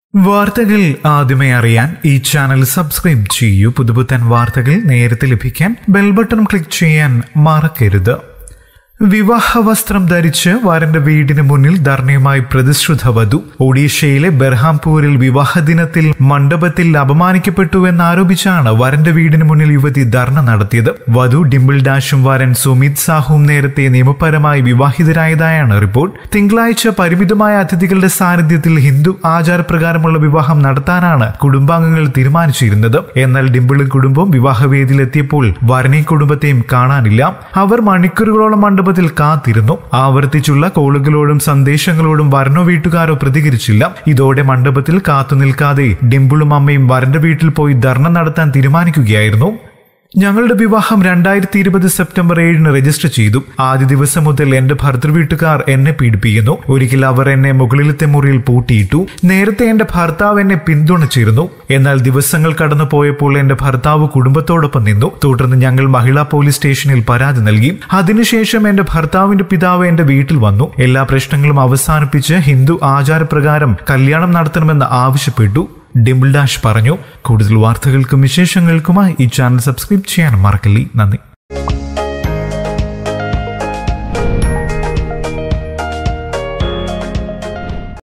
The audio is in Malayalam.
വാർത്തകൾ ആദ്യമേ അറിയാൻ ഈ ചാനൽ സബ്സ്ക്രൈബ് ചെയ്യൂ പുതുപുത്തൻ വാർത്തകൾ നേരത്തെ ലഭിക്കാൻ ബെൽ ബട്ടൺ ക്ലിക്ക് ചെയ്യാൻ മറക്കരുത് വിവാഹ വസ്ത്രം ധരിച്ച് വരന്റെ വീടിന് മുന്നിൽ ധർണയുമായി പ്രതിശ്രുത വധു ഒഡീഷയിലെ ബെർഹാംപൂരിൽ വിവാഹ ദിനത്തിൽ മണ്ഡപത്തിൽ അപമാനിക്കപ്പെട്ടുവെന്നാരോപിച്ചാണ് വരന്റെ വീടിന് മുന്നിൽ യുവതി ധർണ നടത്തിയത് വധു ഡിംപിൾ ഡാഷും വരൻ സുമിത് സാഹുവും നേരത്തെ നിയമപരമായി വിവാഹിതരായതായാണ് റിപ്പോർട്ട് തിങ്കളാഴ്ച പരിമിതമായ അതിഥികളുടെ സാന്നിധ്യത്തിൽ ഹിന്ദു ആചാരപ്രകാരമുള്ള വിവാഹം നടത്താനാണ് കുടുംബാംഗങ്ങൾ തീരുമാനിച്ചിരുന്നത് എന്നാൽ ഡിംപിളും കുടുംബവും വിവാഹവേദിയിലെത്തിയപ്പോൾ വരനെ കുടുംബത്തെയും കാണാനില്ല അവർ മണിക്കൂറുകളോളം മണ്ഡപത്തിൽ കാത്തിരുന്നു ആവർത്തിച്ചുള്ള കോളുകളോടും സന്ദേശങ്ങളോടും വരണോ വീട്ടുകാരോ പ്രതികരിച്ചില്ല ഇതോടെ മണ്ഡപത്തിൽ കാത്തു നിൽക്കാതെ ഡിംപിളും അമ്മയും വരന്റെ വീട്ടിൽ പോയി ധർണ നടത്താൻ തീരുമാനിക്കുകയായിരുന്നു ഞങ്ങളുടെ വിവാഹം രണ്ടായിരത്തി ഇരുപത് സെപ്റ്റംബർ ഏഴിന് രജിസ്റ്റർ ചെയ്തു ആദ്യ ദിവസം മുതൽ എന്റെ ഭർത്തൃ വീട്ടുകാർ എന്നെ പീഡിപ്പിക്കുന്നു ഒരിക്കൽ അവർ എന്നെ മുകളിലത്തെ മുറിയിൽ പൂട്ടിയിട്ടു നേരത്തെ എന്റെ ഭർത്താവ് എന്നെ പിന്തുണച്ചിരുന്നു എന്നാൽ ദിവസങ്ങൾ കടന്നു പോയപ്പോൾ എന്റെ ഭർത്താവ് കുടുംബത്തോടൊപ്പം നിന്നു തുടർന്ന് ഞങ്ങൾ മഹിളാ പോലീസ് സ്റ്റേഷനിൽ പരാതി നൽകി അതിനുശേഷം എന്റെ ഭർത്താവിന്റെ പിതാവ് എന്റെ വീട്ടിൽ വന്നു എല്ലാ പ്രശ്നങ്ങളും അവസാനിപ്പിച്ച് ഹിന്ദു ആചാരപ്രകാരം കല്യാണം നടത്തണമെന്ന് ആവശ്യപ്പെട്ടു ഡിംപിൾ ഡാഷ് പറഞ്ഞു കൂടുതൽ വാർത്തകൾക്കും വിശേഷങ്ങൾക്കുമായി ഈ ചാനൽ സബ്സ്ക്രൈബ് ചെയ്യാൻ മറക്കല്ലേ നന്ദി